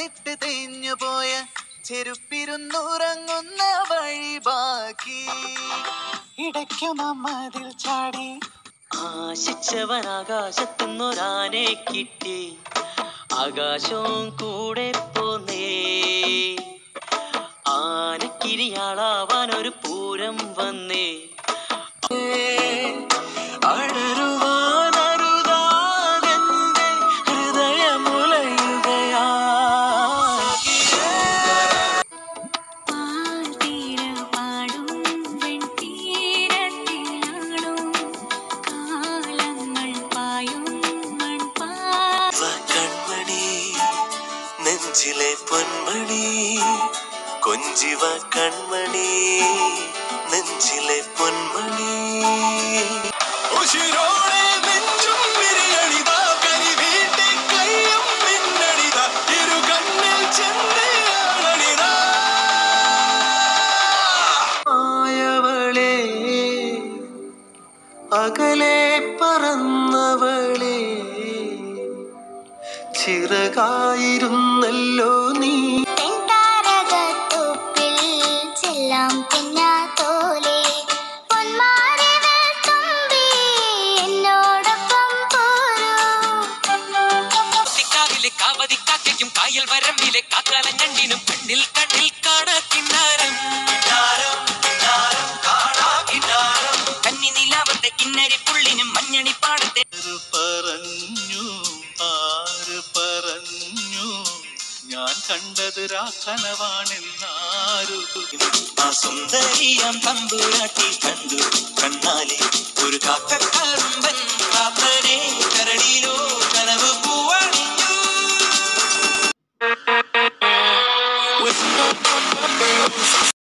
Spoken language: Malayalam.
വിട്ട് തേഞ്ഞു പോയ ചെരുപ്പിരുന്നുറങ്ങുന്ന വഴി ബാക്കി ഇടയ്ക്കു നമ്മതിൽ ചാടി ആശിച്ചവൻ ആകാശത്തുനിന്നൊരാനെ കിട്ടി ആകാശവും കൂടെ പോന്നേ ആനക്കിരിയാളാവാൻ ഒരു പൂരം വന്നേ അടരുവാനരുതാതെന്റെ ഹൃദയമുലയുകയാ പാടും വെൺതീരത്തിലാടും കാലങ്ങൾ പായും മൺപാ വ കൺമണി നെഞ്ചിലെ പൊന്മണി കൊഞ്ചിവ കൺമണി നെഞ്ചിലെ പൊന്മണി ഉശിരോടെ നെഞ്ചും വിരിയണിതാ കരിവീട്ടി കയ്യും പിന്നണിതാ ഇരു കണ്ണിൽ ചെന്നയാളണിതാ ആയവളെ അകലെ പറന്നവളെ ചിറകായിരുന്നല്ലോ നീ തെൻതാരകത്തോപ്പിൽ ചെല്ലാം പിന്നാത്തോലെ പൊന്മാരിവൾ തുമ്പി എന്നോടൊപ്പം പോരൂ കാവിലെ കാവതിക്കാക്കയ്ക്കും കായൽ വരമ്പിലെ കാക്കാലഞ്ഞണ്ടിനും കണ്ണിൽ കണ്ണിൽ കാണാ കിന്നാരം കന്നി നിലാവത്തെ കിന്നരി പുള്ളിനും മഞ്ഞണി പാടത്തെ ആര് പറഞ്ഞു ആര് പറഞ്ഞു ഞാൻ കണ്ടത് രാക്കനവാണെന്നാരു ആ സുന്ദരിയാം തമ്പുരാട്ടി കണ്ടു കണ്ണാലെ ഒരു കാക്ക